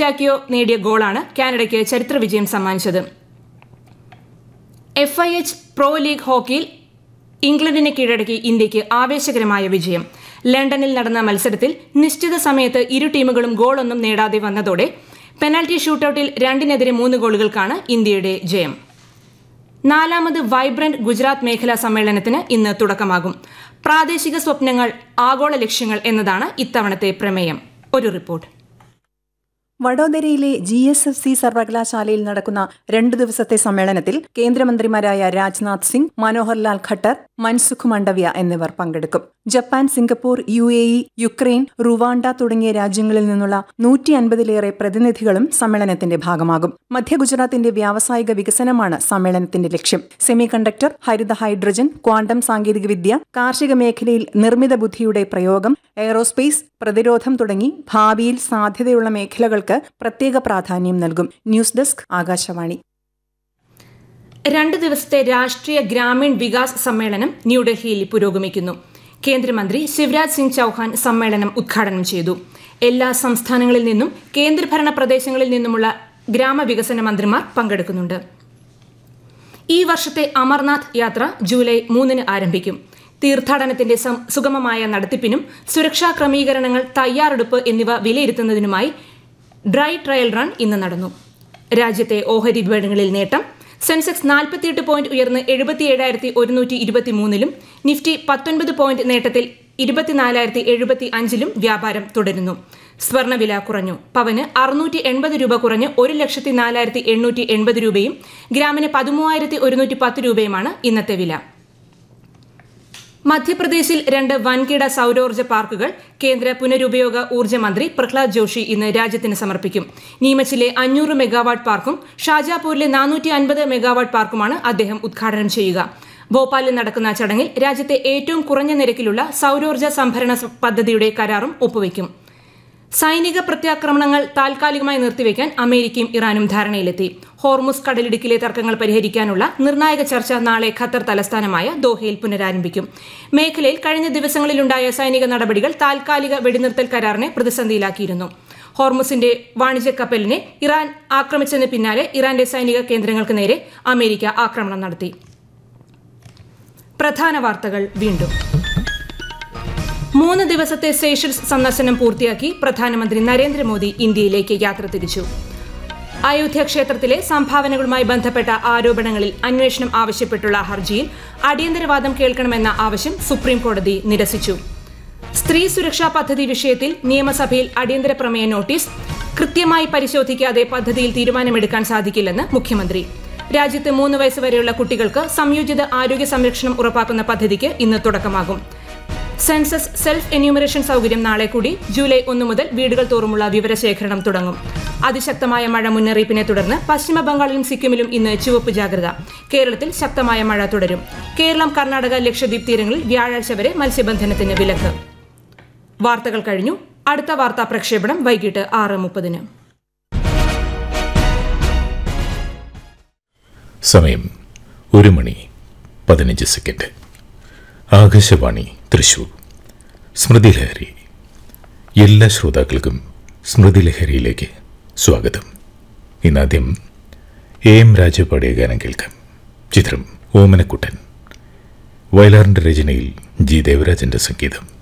യൂസ്റ്റാക്കിയോ നേടിയ ഗോളാണ് കാനഡയ്ക്ക് ചരിത്ര വിജയം സമ്മാനിച്ചത് F I H pro league ഹോക്കിയിൽ ഇംഗ്ലണ്ടിനെ കീഴടക്കി ഇന്ത്യയ്ക്ക് ആവേശകരമായ വിജയം ലണ്ടനിൽ നടന്ന മത്സരത്തിൽ നിശ്ചിത സമയത്ത് ഇരു ടീമുകളും ഗോളൊന്നും നേടാതെ വന്നതോടെ പെനാൽറ്റി ഷൂട്ടൌട്ടിൽ രണ്ടിനെതിരെ മൂന്ന് ഗോളുകൾക്കാണ് ഇന്ത്യയുടെ ജയം നാലാമത് വൈബ്രന്റ് ഗുജറാത്ത് മേഖലാ സമ്മേളനത്തിന് ഇന്ന് തുടക്കമാകും പ്രാദേശിക സ്വപ്നങ്ങൾ ആഗോള ലക്ഷ്യങ്ങൾ എന്നതാണ് ഇത്തവണത്തെ പ്രമേയം ഒരു റിപ്പോർട്ട് വഡോദരയിലെ ജി എസ് എഫ് സി സർവകലാശാലയിൽ നടക്കുന്ന രണ്ടു ദിവസത്തെ സമ്മേളനത്തിൽ കേന്ദ്രമന്ത്രിമാരായ രാജ്നാഥ് സിംഗ് മനോഹർലാൽ ഖട്ടർ മൻസുഖ് മണ്ഡവ്യ എന്നിവർ പങ്കെടുക്കും Japan Singapore U A E Ukraine Rwanda തുടങ്ങിയ രാജ്യങ്ങളിൽ നിന്നുള്ള നൂറ്റി അൻപതിലേറെ പ്രതിനിധികളും സമ്മേളനത്തിന്റെ ഭാഗമാകും മധ്യ ഗുജറാത്തിന്റെ വ്യാവസായിക വികസനമാണ് സമ്മേളനത്തിന്റെ ലക്ഷ്യം സെമി കണ്ടക്ടർ ഹരിത ഹൈഡ്രജൻ ക്വാണ്ടം സാങ്കേതികവിദ്യ കാർഷിക മേഖലയിൽ നിർമ്മിത ബുദ്ധിയുടെ പ്രയോഗം എയറോസ്പേസ് പ്രതിരോധം തുടങ്ങി ഭാവിയിൽ സാധ്യതയുള്ള മേഖലകൾക്ക് പ്രത്യേക പ്രാധാന്യം നൽകും ന്യൂസ് ഡെസ്ക് ആകാശവാണി രണ്ട് ദിവസത്തെ രാഷ്ട്രീയ ഗ്രാമീൺ വികാസ് സമ്മേളനം ന്യൂഡൽഹിയിൽ പുരോഗമിക്കുന്നു കേന്ദ്രമന്ത്രി ശിവരാജ് സിംഗ് ചൌഹാൻ സമ്മേളനം ഉദ്ഘാടനം ചെയ്തു എല്ലാ സംസ്ഥാനങ്ങളിൽ നിന്നും കേന്ദ്രഭരണ പ്രദേശങ്ങളിൽ നിന്നുമുള്ള ഗ്രാമവികസന മന്ത്രിമാർ പങ്കെടുക്കുന്നുണ്ട് ഈ വർഷത്തെ അമർനാഥ് യാത്ര ജൂലൈ മൂന്നിന് ആരംഭിക്കും തീർത്ഥാടനത്തിന്റെ സം- സുഗമമായ നടത്തിപ്പിനും സുരക്ഷാ ക്രമീകരണങ്ങൾ തയ്യാറെടുപ്പ് എന്നിവ വിലയിരുത്തുന്നതിനുമായി ഡ്രൈ ട്രയൽ റൺ ഇന്ന് നടന്നു രാജ്യത്തെ ഓഹരി വിപണികളിൽ നേട്ടം സെൻസെക്സ് നാൽപ്പത്തിയെട്ട് പോയിന്റ് ഉയർന്ന് എഴുപത്തിയേഴായിരത്തി ഒരുന്നൂറ്റി ഇരുപത്തി മൂന്നിലും നിഫ്റ്റി പത്തൊൻപത് പോയിന്റ് നേട്ടത്തിൽ ഇരുപത്തിനാലായിരത്തി എഴുപത്തി അഞ്ചിലും വ്യാപാരം തുടരുന്നു സ്വർണ്ണവില കുറഞ്ഞു പവന് അറുന്നൂറ്റി എൺപത് രൂപ കുറഞ്ഞ് ഒരു ലക്ഷത്തി നാലായിരത്തി എണ്ണൂറ്റി എൺപത് രൂപയും ഗ്രാമിന് പതിമൂവായിരത്തി ഒരുന്നൂറ്റി പത്ത് രൂപയുമാണ് ഇന്നത്തെ വില മധ്യപ്രദേശിൽ രണ്ട് വൻകിട സൗരോർജ്ജ പാർക്കുകൾ കേന്ദ്ര പുനരുപയോഗ ഊർജ്ജ മന്ത്രി പ്രഹ്ലാദ് ജോഷി ഇന്ന് രാജ്യത്തിന് സമർപ്പിക്കും നീമച്ചിലെ അഞ്ഞൂറ് മെഗാവാട്ട് പാർക്കും ഷാജാപൂരിലെ നാനൂറ്റി അൻപത് മെഗാവാട്ട് പാർക്കുമാണ് അദ്ദേഹം ഉദ്ഘാടനം ചെയ്യുക ഭോപ്പാലിൽ നടക്കുന്ന ചടങ്ങിൽ രാജ്യത്തെ ഏറ്റവും കുറഞ്ഞ നിരക്കിലുള്ള സൗരോർജ്ജ സംഭരണ സ- പദ്ധതിയുടെ കരാറും ഒപ്പുവയ്ക്കും സൈനിക പ്രത്യാക്രമണങ്ങൾ താൽക്കാലികമായി നിർത്തിവെക്കാൻ അമേരിക്കയും ഇറാനും ധാരണയിലെത്തി ഹോർമുസ് കടലിടുക്കിലെ തർക്കങ്ങൾ പരിഹരിക്കാനുള്ള നിർണായക ചർച്ച നാളെ ഖത്തർ തലസ്ഥാനമായ ദോഹയിൽ പുനരാരംഭിക്കും മേഖലയിൽ കഴിഞ്ഞ ദിവസങ്ങളിലുണ്ടായ സൈനിക നടപടികൾ താൽക്കാലിക വെടിനിർത്തൽ കരാറിനെ പ്രതിസന്ധിയിലാക്കിയിരുന്നു ഹോർമുസിന്റെ വാണിജ്യ കപ്പലിനെ ഇറാൻ ആക്രമിച്ചതിന് പിന്നാലെ ഇറാന്റെ സൈനിക കേന്ദ്രങ്ങൾക്ക് നേരെ അമേരിക്ക ആക്രമണം നടത്തി പ്രധാന വാർത്തകൾ വീണ്ടും മൂന്ന് ദിവസത്തെ സേഷൽസ് സന്ദർശനം പൂർത്തിയാക്കി പ്രധാനമന്ത്രി നരേന്ദ്രമോദി ഇന്ത്യയിലേക്ക് യാത്ര തിരിച്ചു അയോധ്യ ക്ഷേത്രത്തിലെ സംഭാവനകളുമായി ബന്ധപ്പെട്ട ആരോപണങ്ങളിൽ അന്വേഷണം ആവശ്യപ്പെട്ടുള്ള ഹർജിയിൽ അടിയന്തരവാദം കേൾക്കണമെന്ന ആവശ്യം സുപ്രീം കോടതി നിരസിച്ചു സ്ത്രീ സുരക്ഷാ പദ്ധതി വിഷയത്തിൽ നിയമസഭയിൽ അടിയന്തര പ്രമേയ നോട്ടീസ് കൃത്യമായി പരിശോധിക്കാതെ പദ്ധതിയിൽ തീരുമാനമെടുക്കാൻ സാധിക്കില്ലെന്ന് മുഖ്യമന്ത്രി രാജ്യത്ത് മൂന്ന് വയസ്സ് വരെയുള്ള കുട്ടികൾക്ക് സംയോജിത ആരോഗ്യ സംരക്ഷണം ഉറപ്പാക്കുന്ന പദ്ധതിക്ക് ഇന്ന് തുടക്കമാകും സെൻസസ് സെൽഫ് എന്യൂമറേഷൻ സൗകര്യം നാളെ കൂടി ജൂലൈ ഒന്ന് മുതൽ വീടുകൾ തോറുമുള്ള വിവരശേഖരണം തുടങ്ങും അതിശക്തമായ മഴ മുന്നറിയിപ്പിനെ തുടർന്ന് പശ്ചിമ ബംഗാളിലും സിക്കിമിലും ഇന്ന് ചുവപ്പ് ജാഗ്രത കേരളത്തിൽ ശക്തമായ മഴ തുടരും കേരളം കർണാടക ലക്ഷദ്വീപ് തീരങ്ങളിൽ വ്യാഴാഴ്ച വരെ മത്സ്യബന്ധനത്തിന് വിലക്ക് വാർത്തകൾ കഴിഞ്ഞു അടുത്ത വാർത്താ പ്രക്ഷേപണം വൈകിട്ട് ആറ് മുപ്പതിന് സമയം ഒരു മണി പതിനഞ്ച് സെക്കൻഡ് ആകാശവാണി തൃശൂർ സ്മൃതി ലഹരി എല്ലാ ശ്രോതാക്കൾക്കും സ്മൃതി ലഹരിയിലേക്ക് സ്വാഗതം ഇന്നാദ്യം എ എം രാജ പാടിയ ഗാനം കേൾക്കാം ചിത്രം ഓമനക്കുട്ടൻ വയലാറിൻ്റെ രചനയിൽ ജി ദേവരാജൻ്റെ സംഗീതം